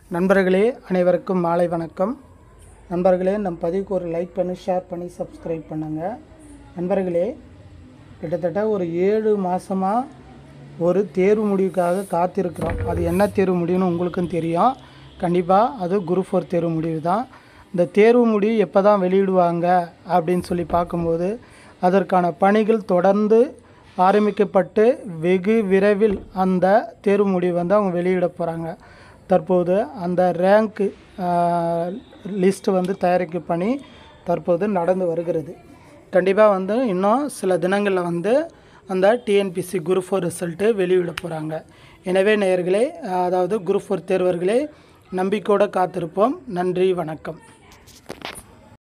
நண்பர்களே அனைவருக்கும் மாலை வணக்கம் நண்பர்களே நம் பதிவுக்கு ஒரு லைக் பண்ணி ஷேர் பண்ணி சப்ஸ்கிரைப் பண்ணுங்கள் நண்பர்களே கிட்டத்தட்ட ஒரு ஏழு மாதமாக ஒரு தேர்வு முடிவுக்காக காத்திருக்கிறோம் அது என்ன தேர்வு முடிவுன்னு உங்களுக்கும் தெரியும் கண்டிப்பாக அது குரூப் ஃபோர் தேர்வு முடிவு தான் இந்த தேர்வு முடிவு எப்போ தான் வெளியிடுவாங்க அப்படின்னு சொல்லி பார்க்கும்போது அதற்கான பணிகள் தொடர்ந்து ஆரம்பிக்கப்பட்டு வெகு விரைவில் அந்த தேர்வு முடிவு வந்து அவங்க வெளியிட போகிறாங்க தற்போது அந்த ரேங்க்கு லிஸ்ட் வந்து தயாரிக்கும் பணி தற்போது நடந்து வருகிறது கண்டிப்பாக வந்து இன்னும் சில தினங்களில் வந்து அந்த டிஎன்பிசி குரூப் ஃபோர் ரிசல்ட்டு வெளியிட போகிறாங்க எனவே நேயர்களே அதாவது குரூப் ஃபோர் தேர்வர்களே நம்பிக்கையோடு காத்திருப்போம் நன்றி வணக்கம்